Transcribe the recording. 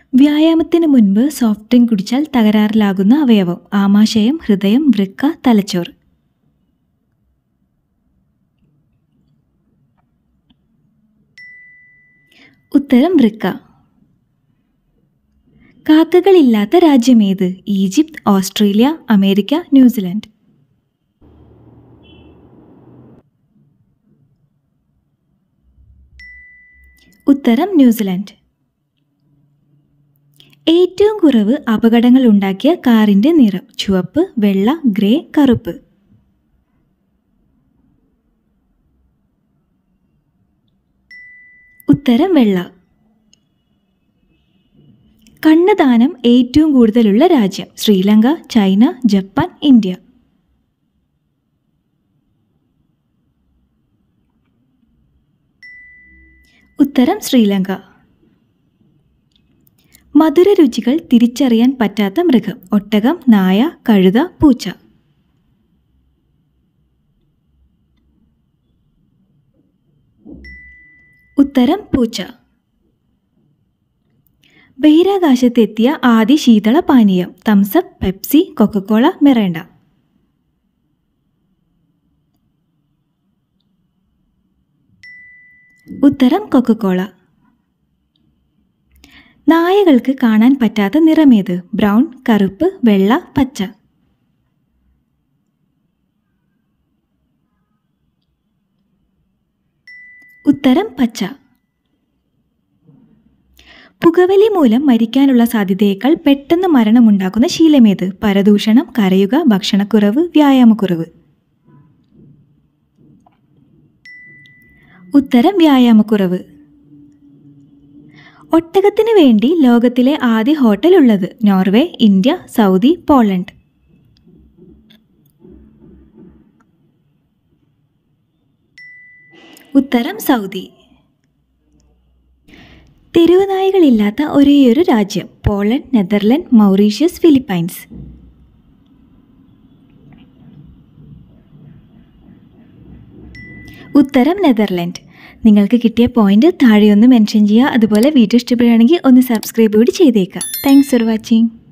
വ്യായാമത്തിന് മുൻപ് soft drink കുടിച്ചാൽ തകരാറിലാകുന്ന അവയവം ആമാശയം ഹൃദയം വൃക്ക തലച്ചോറ് ഉത്തരം വൃക്ക കാക്കകളില്ലാത്ത രാജ്യമേത് ഈജിപ്ത് ഓസ്ട്രേലിയ അമേരിക്ക ന്യൂസിലാൻഡ് ഉത്തരം ന്യൂസിലാൻഡ് ഏറ്റവും കുറവ് അപകടങ്ങൾ ഉണ്ടാക്കിയ കാറിന്റെ നിറം ചുവപ്പ് വെള്ള ഗ്രേ കറുപ്പ് ഉത്തരം വെള്ള കണ്ണദാനം ഏറ്റവും കൂടുതലുള്ള രാജ്യം ശ്രീലങ്ക ചൈന ജപ്പാൻ ഇന്ത്യ ഉത്തരം ശ്രീലങ്ക മധുര രുചികൾ തിരിച്ചറിയാൻ പറ്റാത്ത മൃഗം ഒട്ടകം നായ കഴുത പൂച്ച ഉത്തരം പൂച്ച ബഹിരാകാശത്തെത്തിയ ആദ്യ ശീതള പാനീയം തംസപ്പ് പെപ്സി കൊക്കക്കോള മിറേണ്ട ഉത്തരം കൊക്കക്കോള നായകൾക്ക് കാണാൻ പറ്റാത്ത നിറമേത് ബ്രൗൺ കറുപ്പ് വെള്ള പച്ച ഉത്തരം പച്ച പുകവലി മൂലം മരിക്കാനുള്ള സാധ്യതയേക്കാൾ പെട്ടെന്ന് മരണമുണ്ടാക്കുന്ന ശീലമേത് പരദൂഷണം കരയുക ഭക്ഷണക്കുറവ് വ്യായാമക്കുറവ് ഉത്തരം വ്യായാമക്കുറവ് ഒട്ടകത്തിന് വേണ്ടി ലോകത്തിലെ ആദ്യ ഹോട്ടൽ ഉള്ളത് നോർവേ ഇന്ത്യ സൗദി പോളണ്ട് ഉത്തരം സൗദി തെരുവുനായകളില്ലാത്ത ഒരേയൊരു രാജ്യം പോളണ്ട് നെതർലൻഡ് മൗറീഷ്യസ് ഫിലിപ്പൈൻസ് ഉത്തരം നെതർലൻഡ് നിങ്ങൾക്ക് കിട്ടിയ പോയിന്റ് താഴെ ഒന്ന് മെൻഷൻ ചെയ്യുക അതുപോലെ വീഡിയോ ഇഷ്ടപ്പെടുകയാണെങ്കിൽ ഒന്ന് സബ്സ്ക്രൈബ് കൂടി ചെയ്തേക്കുക താങ്ക്സ് ഫോർ വാച്ചിങ്